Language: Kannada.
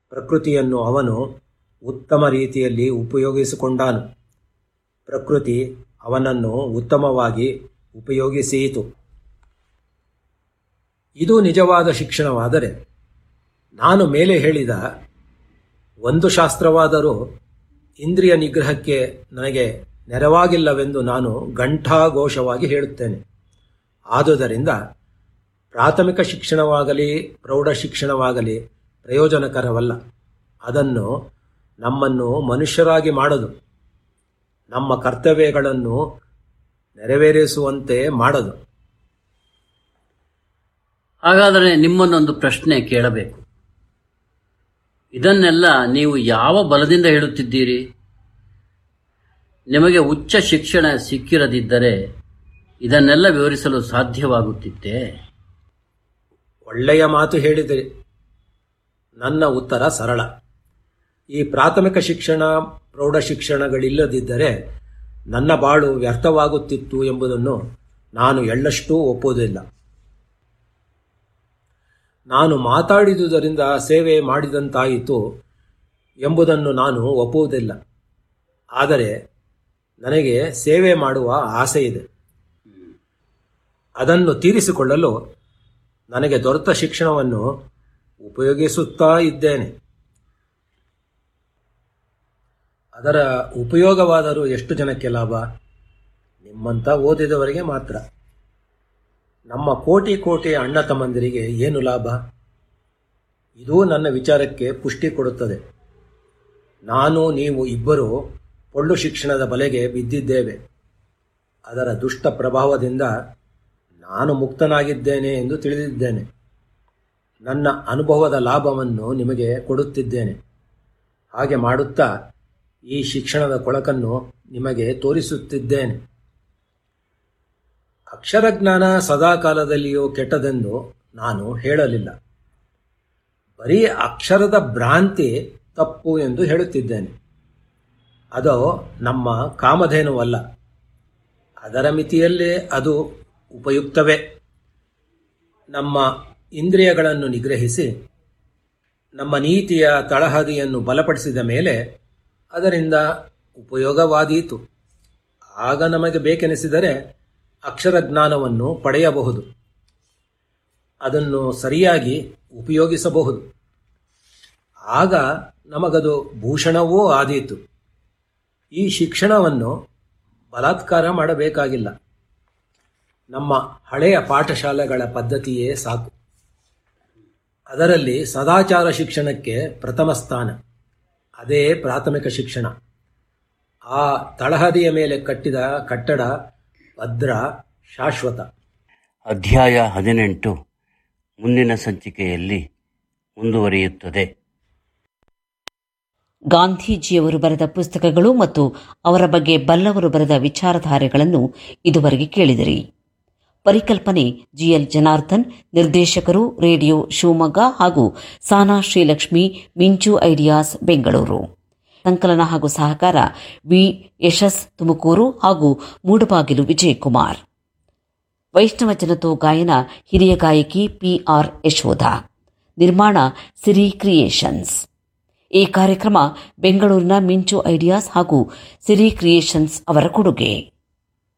ಪ್ರಕೃತಿಯನ್ನು ಅವನು ಉತ್ತಮ ರೀತಿಯಲ್ಲಿ ಉಪಯೋಗಿಸಿಕೊಂಡಾನು ಪ್ರಕೃತಿ ಅವನನ್ನು ಉತ್ತಮವಾಗಿ ಉಪಯೋಗಿಸಿಯಿತು ಇದು ನಿಜವಾದ ಶಿಕ್ಷಣವಾದರೆ ನಾನು ಮೇಲೆ ಹೇಳಿದ ಒಂದು ಶಾಸ್ತ್ರವಾದರೂ ಇಂದ್ರಿಯ ನಿಗ್ರಹಕ್ಕೆ ನನಗೆ ನೆರವಾಗಿಲ್ಲವೆಂದು ನಾನು ಘಂಟಾಘೋಷವಾಗಿ ಹೇಳುತ್ತೇನೆ ಆದುದರಿಂದ ಪ್ರಾಥಮಿಕ ಶಿಕ್ಷಣವಾಗಲಿ ಪ್ರೌಢ ಶಿಕ್ಷಣವಾಗಲಿ ಪ್ರಯೋಜನಕರವಲ್ಲ ಅದನ್ನು ನಮ್ಮನ್ನು ಮನುಷ್ಯರಾಗಿ ಮಾಡದು ನಮ್ಮ ಕರ್ತವ್ಯಗಳನ್ನು ನೆರವೇರಿಸುವಂತೆ ಮಾಡದು ಹಾಗಾದರೆ ನಿಮ್ಮನ್ನೊಂದು ಪ್ರಶ್ನೆ ಕೇಳಬೇಕು ಇದನ್ನೆಲ್ಲ ನೀವು ಯಾವ ಬಲದಿಂದ ಹೇಳುತ್ತಿದ್ದೀರಿ ನಿಮಗೆ ಉಚ್ಚ ಶಿಕ್ಷಣ ಸಿಕ್ಕಿರದಿದ್ದರೆ ಇದನ್ನೆಲ್ಲ ವಿವರಿಸಲು ಸಾಧ್ಯವಾಗುತ್ತಿತ್ತೆ ಒಳ್ಳೆಯ ಮಾತು ಹೇಳಿದಿರಿ ನನ್ನ ಉತ್ತರ ಸರಳ ಈ ಪ್ರಾಥಮಿಕ ಶಿಕ್ಷಣ ಪ್ರೌಢ ಶಿಕ್ಷಣಗಳಿಲ್ಲದಿದ್ದರೆ ನನ್ನ ಬಾಳು ವ್ಯರ್ಥವಾಗುತ್ತಿತ್ತು ಎಂಬುದನ್ನು ನಾನು ಎಳ್ಳಷ್ಟೂ ಒಪ್ಪುವುದಿಲ್ಲ ನಾನು ಮಾತಾಡಿದುದರಿಂದ ಸೇವೆ ಮಾಡಿದಂತಾಯಿತು ಎಂಬುದನ್ನು ನಾನು ಒಪ್ಪುವುದಿಲ್ಲ ಆದರೆ ನನಗೆ ಸೇವೆ ಮಾಡುವ ಆಸೆ ಇದೆ ಅದನ್ನು ತೀರಿಸಿಕೊಳ್ಳಲು ನನಗೆ ದೊರೆತ ಶಿಕ್ಷಣವನ್ನು ಉಪಯೋಗಿಸುತ್ತಾ ಇದ್ದೇನೆ ಅದರ ಉಪಯೋಗವಾದರೂ ಎಷ್ಟು ಜನಕ್ಕೆ ಲಾಭ ನಿಮ್ಮಂಥ ಓದಿದವರಿಗೆ ಮಾತ್ರ ನಮ್ಮ ಕೋಟಿ ಕೋಟಿ ಅಣ್ಣ ತಮ್ಮಂದಿರಿಗೆ ಏನು ಲಾಭ ಇದು ನನ್ನ ವಿಚಾರಕ್ಕೆ ಪುಷ್ಟಿ ಕೊಡುತ್ತದೆ ನಾನು ನೀವು ಇಬ್ಬರು ಪೊಳ್ಳು ಶಿಕ್ಷಣದ ಬಲೆಗೆ ಬಿದ್ದಿದ್ದೇವೆ ಅದರ ದುಷ್ಟ ಪ್ರಭಾವದಿಂದ ನಾನು ಮುಕ್ತನಾಗಿದ್ದೇನೆ ಎಂದು ತಿಳಿದಿದ್ದೇನೆ ನನ್ನ ಅನುಭವದ ಲಾಭವನ್ನು ನಿಮಗೆ ಕೊಡುತ್ತಿದ್ದೇನೆ ಹಾಗೆ ಮಾಡುತ್ತಾ ಈ ಶಿಕ್ಷಣದ ಕೊಳಕನ್ನು ನಿಮಗೆ ತೋರಿಸುತ್ತಿದ್ದೇನೆ ಅಕ್ಷರಜ್ಞಾನ ಸದಾಕಾಲದಲ್ಲಿಯೂ ಕೆಟ್ಟದೆಂದು ನಾನು ಹೇಳಲಿಲ್ಲ ಬರೀ ಅಕ್ಷರದ ಭ್ರಾಂತಿ ತಪ್ಪು ಎಂದು ಹೇಳುತ್ತಿದ್ದೇನೆ ಅದು ನಮ್ಮ ಕಾಮಧೇನುವಲ್ಲ ಅದರ ಮಿತಿಯಲ್ಲೇ ಅದು ಉಪಯುಕ್ತವೇ ನಮ್ಮ ಇಂದ್ರಿಯಗಳನ್ನು ನಿಗ್ರಹಿಸಿ ನಮ್ಮ ನೀತಿಯ ತಳಹದಿಯನ್ನು ಬಲಪಡಿಸಿದ ಮೇಲೆ ಅದರಿಂದ ಉಪಯೋಗವಾದೀತು ಆಗ ನಮಗೆ ಬೇಕೆನಿಸಿದರೆ ಅಕ್ಷರ ಜ್ಞಾನವನ್ನು ಪಡೆಯಬಹುದು ಅದನ್ನು ಸರಿಯಾಗಿ ಉಪಯೋಗಿಸಬಹುದು ಆಗ ನಮಗದು ಭೂಷಣವೂ ಆದೀತು ಈ ಶಿಕ್ಷಣವನ್ನು ಬಲಾತ್ಕಾರ ಮಾಡಬೇಕಾಗಿಲ್ಲ ನಮ್ಮ ಹಳೆಯ ಪಾಠಶಾಲೆಗಳ ಪದ್ಧತಿಯೇ ಸಾಕು ಅದರಲ್ಲಿ ಸದಾಚಾರ ಶಿಕ್ಷಣಕ್ಕೆ ಪ್ರಥಮ ಸ್ಥಾನ ಅದೇ ಪ್ರಾಥಮಿಕ ಶಿಕ್ಷಣ ಆ ತಳಹದಿಯ ಮೇಲೆ ಕಟ್ಟಿದ ಕಟ್ಟಡ ಭದ್ರ ಶಾಶ್ವತ ಅಧ್ಯಾಯ ಹದಿನೆಂಟು ಮುಂದಿನ ಸಂಚಿಕೆಯಲ್ಲಿ ಮುಂದುವರಿಯುತ್ತದೆ ಗಾಂಧೀಜಿಯವರು ಬರೆದ ಪುಸ್ತಕಗಳು ಮತ್ತು ಅವರ ಬಗ್ಗೆ ಬಲ್ಲವರು ಬರೆದ ವಿಚಾರಧಾರೆಗಳನ್ನು ಇದುವರೆಗೆ ಕೇಳಿದಿರಿ ಪರಿಕಲ್ಪನೆ ಜಿಎಲ್ ಜನಾರ್ದನ್ ನಿರ್ದೇಶಕರು ರೇಡಿಯೋ ಶಿವಮೊಗ್ಗ ಹಾಗೂ ಸಾನಾ ಶ್ರೀಲಕ್ಷ್ಮಿ ಮಿಂಚು ಐಡಿಯಾಸ್ ಬೆಂಗಳೂರು ಸಂಕಲನ ಹಾಗೂ ಸಹಕಾರ ವಿ ಯಶಸ್ ತುಮಕೂರು ಹಾಗೂ ಮೂಡಬಾಗಿಲು ವಿಜಯಕುಮಾರ್ ವೈಷ್ಣವ ಜನತೋ ಗಾಯನ ಹಿರಿಯ ಗಾಯಕಿ ಪಿಆರ್ ಯಶೋಧ ನಿರ್ಮಾಣ ಸಿರಿ ಕ್ರಿಯೇಷನ್ಸ್ ಈ ಕಾರ್ಯಕ್ರಮ ಬೆಂಗಳೂರಿನ ಮಿಂಚು ಐಡಿಯಾಸ್ ಹಾಗೂ ಸಿರಿ ಕ್ರಿಯೇಷನ್ಸ್ ಅವರ ಕೊಡುಗೆ